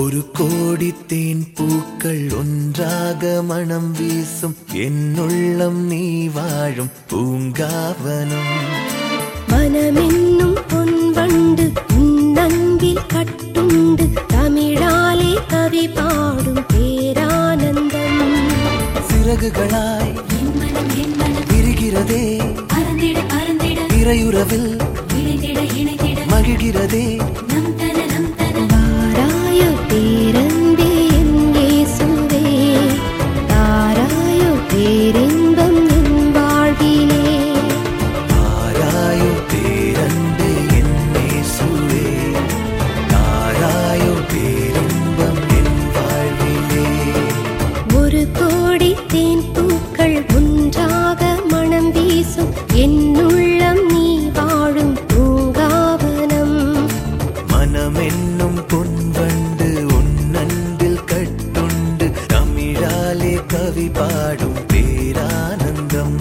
ஒரு கோடி தேன் பூக்கள் ஒன்றாக மனம் வீசும் என்னுள்ளம் நீ வாழும் பூங்காவனம் மனமென்னும் பொன்வண்டு உன்னங்கில் கட்டுண்டு தமிழாலே கவி பாடும் பேரானந்தம் சிறகுகளாய் என் மனம் என் மனம் விரிகிறதே அறந்திட அறந்திட இறையுறவில் இணைந்திட இணைந்திட மகிழ்கிறதே நம் தன நம் தன தாராயோ பேரன்பே என் இயேசுவே தாராயோ பேரின்பம் என் வாழ்விலே தாராயோ பேரன்பே என்னே சுவே தாராயோ பேரின்பம் என் வாழ்விலே ஒரு கோடி தேன் பூக்கள் ஒன்றாக மனம் வீசும் என்னுள்ளம் நீ வாழும் பூங்காவனம் மனமென்னும் பொன்வண்டு உன்னன்பில் கட்டுண்டு தமிழாலே கவி பாடும் பேரானந்தம்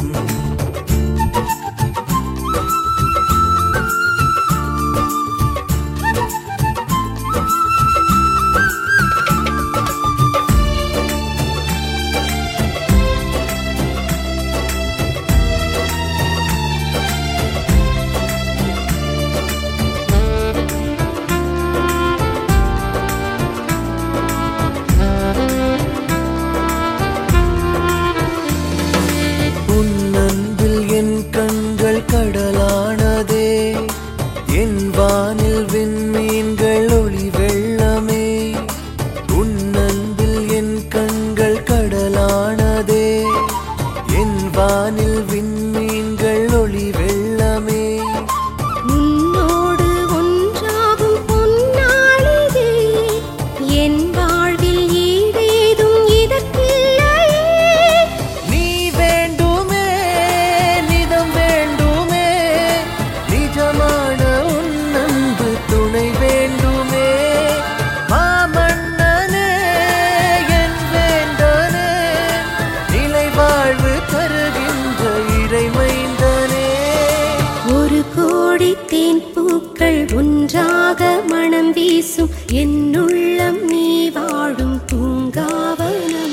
உன் அன்பில் என் கண்கள் கடலானதே என் வானில் விண்மீன்கள் ஒளி வெள்ளமே உன் அன்பில் என் கண்கள் கடலானதே என் வானில் விண்மீன்கள் ஒளி வெள்ளமே உன்னோடு ஒன்றாகும் பொன்னாளிதே என் வாழ்வில் ஈடேதும் இதற்கில்லையே நீ வேண்டுமே நிதம் வேண்டுமே நிஜமான உன் அன்பு துணை வேண்டுமே மாமன்னனே என் வேண்டனே நிலை வாழ்வு தருகின்ற இறைமைந்தனே ஒரு கோடி தேன் பூக்கள் ஒன்றாக மனம் வீசும் என்னுள்ளம் நீ வாழும் பூங்காவனம்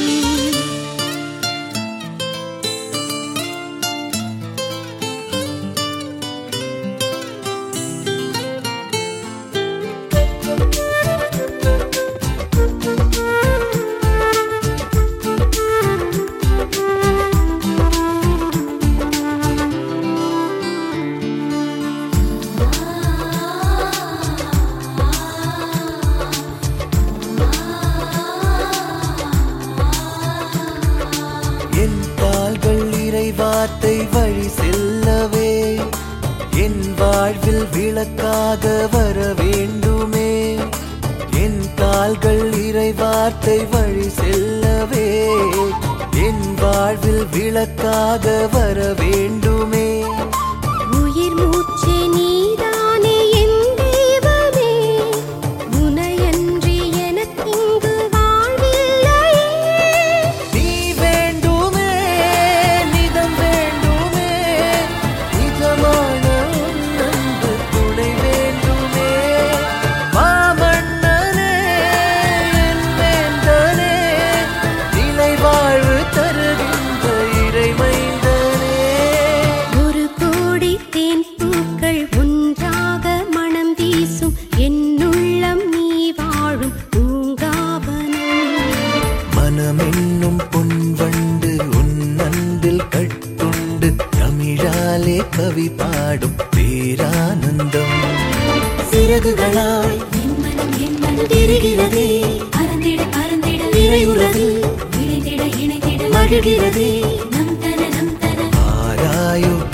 என் கால்கள் இறைவார்த்தை வழி செல்லவே என் வாழ்வில் விளக்காக வர வேண்டுமே என் கால்கள் இறைவார்த்தை வழி செல்லவே என் வாழ்வில் விளக்காக வர வேண்டுமே உயிர் மூச்சே நீதானே என் தெய்வமே உனையன்றி எனக்கிங்கு வாழ்வில்லையே நீ வேண்டுமே நிதம் வேண்டுமே நிஜமான உன் அன்பு துணை வேண்டுமே மாமன்னனே என் வேந்தனே நிலை வாழ்வு தருகின்ற இறைமைந்தனே ஒரு கோடி தேன் பூக்கள் ஒன்றாக மனம் வீசும் என்னுள்ளம் நீ வாழும் பூங்காவனம் மனமென்னும் பொன்வண்டு உன் அன்பில் கட்டுண்டு தமிழாலே கவி பாடும் பேரானந்தம் சிறகுகளாய் என் மனம் என் மனம் தெரிகிறதே அறந்திட அறந்திட இறையுறவில் இணைந்திட இணைந்திட மகிழ்கிறதே நம் தன நம் தன ஆராயோ